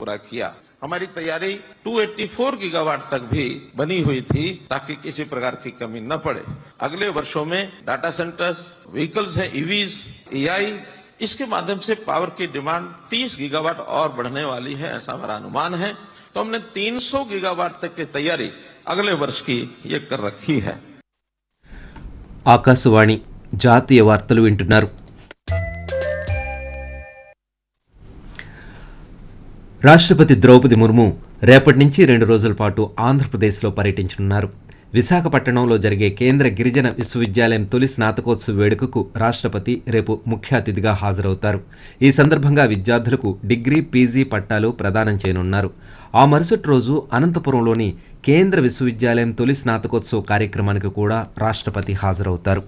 पूरा किया हमारी तैयारी 284 गीगावाट तक भी बनी हुई थी ताकि किसी प्रकार की कमी न पड़े अगले वर्षों में डाटा सेंटर्स व्हीकल्स हैं ईवीज एआई इसके माध्यम से पावर की डिमांड 30 गीगावाट और बढ़ने वाली है ऐसा हमारा अनुमान है तो हमने 300 गीगावाट तक की तैयारी अगले वर्ष की ये कर रखी है ఆకాశవాణి జాతీయ వార్తలు వింటున్నారు రాష్ట్రపతి ద్రౌపది ముర్ము రేపటి నుంచి రెండు రోజుల పాటు ఆంధ్రప్రదేశ్లో పర్యటించనున్నారు విశాఖపట్నంలో జరిగే కేంద్ర గిరిజన విశ్వవిద్యాలయం తొలి స్నాతకోత్సవ వేడుకకు రాష్ట్రపతి రేపు ముఖ్య అతిథిగా హాజరవుతారు ఈ సందర్భంగా విద్యార్థులకు డిగ్రీ పీజీ పట్టాలు ప్రదానం చేయనున్నారు ఆ మరుసటి రోజు అనంతపురంలోని కేంద్ర విశ్వవిద్యాలయం తొలి స్నాతకోత్సవ కార్యక్రమానికి కూడా రాష్ట్రపతి హాజరవుతారు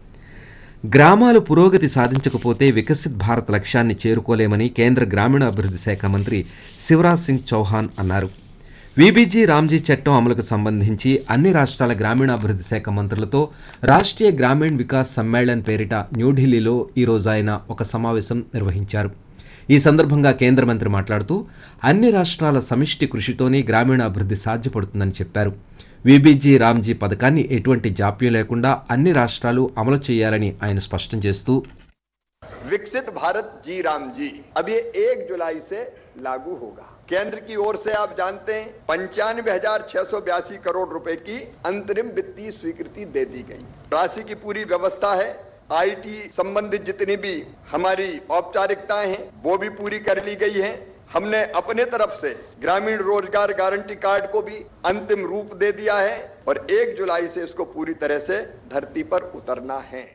గ్రామాలు పురోగతి సాధించకపోతే వికసిత్ భారత్ లక్ష్యాన్ని చేరుకోలేమని కేంద్ర గ్రామీణాభివృద్ధి శాఖ మంత్రి శివరాజ్ సింగ్ చౌహాన్ అన్నారు వీబీజీ రామ్జీ చట్టం అమలుకు సంబంధించి అన్ని రాష్ట్రాల గ్రామీణాభివృద్ధి శాఖ మంత్రులతో రాష్ట్రీయ గ్రామీణ్ వికాస్ సమ్మేళన్ పేరిట న్యూఢిల్లీలో ఈరోజు ఆయన ఒక సమావేశం నిర్వహించారు ఈ సందర్భంగా కేంద్ర మంత్రి మాట్లాడుతూ అన్ని రాష్ట్రాల సమిష్టి కృషితోనే గ్రామీణాభివృద్ధి సాధ్యపడుతుందని చెప్పారు వీబీజీ రామ్జీ పథకాన్ని ఎటువంటి జాప్యం లేకుండా అన్ని రాష్ట్రాలు అమలు చేయాలని ఆయన స్పష్టం చేస్తూ विकसित भारत जी राम जी अब ये एक जुलाई से लागू होगा केंद्र की ओर से आप जानते हैं पंचानवे हजार छह सौ बयासी करोड़ रुपए की अंतरिम वित्तीय स्वीकृति दे दी गई राशि की पूरी व्यवस्था है आईटी संबंधित जितनी भी हमारी औपचारिकताएं हैं वो भी पूरी कर ली गई हैं हमने अपने तरफ से ग्रामीण रोजगार गारंटी कार्ड को भी अंतिम रूप दे दिया है और एक जुलाई से इसको पूरी तरह से धरती पर उतरना है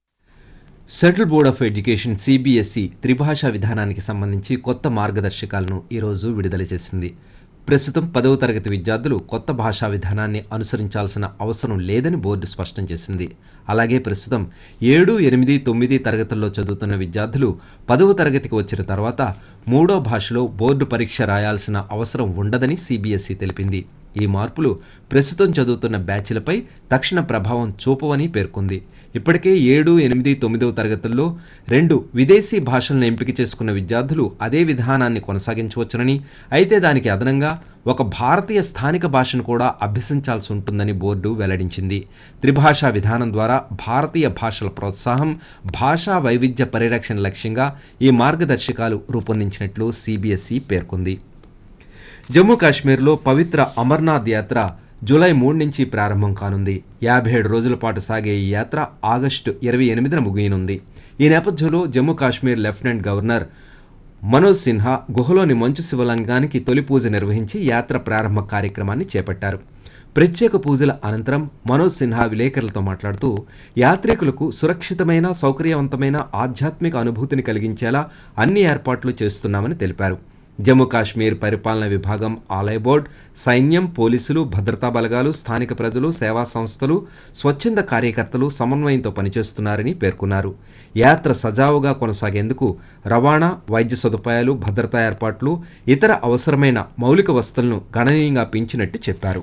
central board of education CBSE త్రిభాషా విధానానికి సంబంధించి కొత్త మార్గదర్శకాలను ఈరోజు విడుదల చేసింది ప్రస్తుతం పదవ తరగతి విద్యార్థులు కొత్త భాషా విధానాన్ని అనుసరించాల్సిన అవసరం లేదని బోర్డు స్పష్టం చేసింది అలాగే ప్రస్తుతం ఏడు ఎనిమిది తొమ్మిది తరగతుల్లో చదువుతున్న విద్యార్థులు పదవ తరగతికి వచ్చిన తర్వాత మూడో భాషలో బోర్డు పరీక్ష రాయాల్సిన అవసరం ఉండదని సిబిఎస్ఈ తెలిపింది ఈ మార్పులు ప్రస్తుతం చదువుతున్న బ్యాచ్లపై తక్షణ ప్రభావం చూపవని పేర్కొంది ఇప్పటికే ఏడు ఎనిమిది తొమ్మిదవ తరగతుల్లో రెండు విదేశీ భాషలను ఎంపిక చేసుకున్న విద్యార్థులు అదే విధానాన్ని కొనసాగించవచ్చునని అయితే దానికి అదనంగా ఒక భారతీయ స్థానిక భాషను కూడా అభ్యసించాల్సి ఉంటుందని బోర్డు వెల్లడించింది త్రిభాషా విధానం ద్వారా భారతీయ భాషల ప్రోత్సాహం భాషా వైవిధ్య పరిరక్షణ లక్ష్యంగా ఈ మార్గదర్శకాలు రూపొందించినట్లు సిబిఎస్ఈ పేర్కొంది జమ్మూ కాశ్మీర్లో పవిత్ర అమర్నాథ్ యాత్ర జూలై మూడు నుంచి ప్రారంభం కానుంది యాభై ఏడు రోజుల పాటు సాగే ఈ యాత్ర ఆగస్టు ఇరవై ఎనిమిదిన ముగియనుంది ఈ నేపథ్యంలో జమ్మూ కాశ్మీర్ లెఫ్టినెంట్ గవర్నర్ మనోజ్ సిన్హా గుహలోని మంచు శివలింగానికి తొలి పూజ నిర్వహించి యాత్ర ప్రారంభ కార్యక్రమాన్ని చేపట్టారు ప్రత్యేక పూజల అనంతరం మనోజ్ సిన్హా విలేకరులతో మాట్లాడుతూ యాత్రికులకు సురక్షితమైన సౌకర్యవంతమైన ఆధ్యాత్మిక అనుభూతిని కలిగించేలా అన్ని ఏర్పాట్లు చేస్తున్నామని తెలిపారు జమ్మూ కాశ్మీర్ పరిపాలన విభాగం ఆలయ బోర్డ్ సైన్యం పోలీసులు భద్రతా బలగాలు స్థానిక ప్రజలు సేవా సంస్థలు స్వచ్ఛంద కార్యకర్తలు సమన్వయంతో పనిచేస్తున్నారని పేర్కొన్నారు యాత్ర సజావుగా కొనసాగేందుకు రవాణా వైద్య సదుపాయాలు భద్రతా ఏర్పాట్లు ఇతర అవసరమైన మౌలిక వసతులను గణనీయంగా పెంచినట్టు చెప్పారు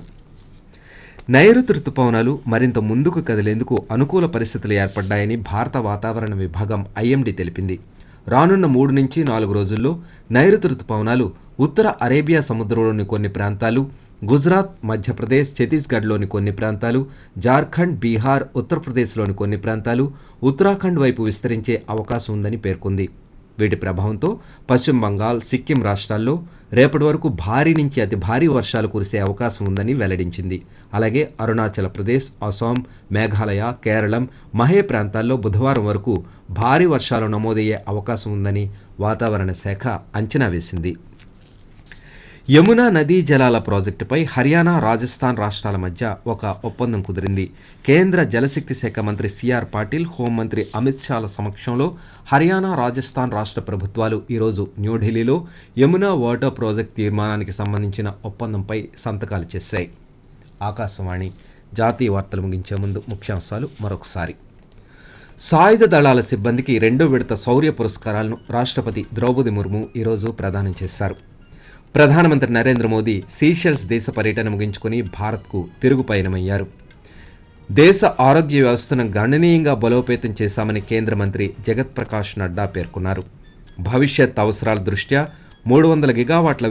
నైరుతి రుతుపవనాలు మరింత ముందుకు కదిలేందుకు అనుకూల పరిస్థితులు ఏర్పడ్డాయని భారత వాతావరణ విభాగం ఐఎండీ తెలిపింది రానున్న మూడు నుంచి నాలుగు రోజుల్లో నైరుతి రుతుపవనాలు ఉత్తర అరేబియా సముద్రంలోని కొన్ని ప్రాంతాలు గుజరాత్ మధ్యప్రదేశ్ ఛత్తీస్గఢ్లోని కొన్ని ప్రాంతాలు జార్ఖండ్ బీహార్ ఉత్తరప్రదేశ్లోని కొన్ని ప్రాంతాలు ఉత్తరాఖండ్ వైపు విస్తరించే అవకాశం ఉందని పేర్కొంది వీటి ప్రభావంతో పశ్చిమ బంగాల్ సిక్కిం రాష్ట్రాల్లో రేపటి వరకు భారీ నుంచి అతి భారీ వర్షాలు కురిసే అవకాశం ఉందని వెల్లడించింది అలాగే అరుణాచల్ ప్రదేశ్ అసోం మేఘాలయ కేరళం మహే ప్రాంతాల్లో బుధవారం వరకు భారీ వర్షాలు నమోదయ్యే అవకాశం ఉందని వాతావరణ శాఖ అంచనా వేసింది యమునా నదీ జలాల ప్రాజెక్టుపై హర్యానా రాజస్థాన్ రాష్ట్రాల మధ్య ఒక ఒప్పందం కుదిరింది కేంద్ర జలశక్తి శాఖ మంత్రి సిఆర్ పాటిల్ హోంమంత్రి అమిత్ షాల సమక్షంలో హర్యానా రాజస్థాన్ రాష్ట్ర ప్రభుత్వాలు ఈరోజు న్యూఢిల్లీలో యమునా వాటర్ ప్రాజెక్ట్ తీర్మానానికి సంబంధించిన ఒప్పందంపై సంతకాలు చేశాయి ఆకాశవాణి జాతీయ వార్తలు ముగించే ముందు ముఖ్యాంశాలు మరొకసారి సాయుధ దళాల సిబ్బందికి రెండో విడత శౌర్య పురస్కారాలను రాష్ట్రపతి ద్రౌపది ముర్ము ఈరోజు ప్రదానం చేశారు ప్రధానమంత్రి నరేంద్ర మోదీ సీషెల్స్ దేశ పర్యటన ముగించుకుని భారత్కు తిరుగు పయనమయ్యారు దేశ ఆరోగ్య వ్యవస్థను గణనీయంగా బలోపేతం చేశామని కేంద్ర మంత్రి జగత్ ప్రకాష్ నడ్డా పేర్కొన్నారు భవిష్యత్ అవసరాల దృష్ట్యా మూడు వందల గిగావాట్ల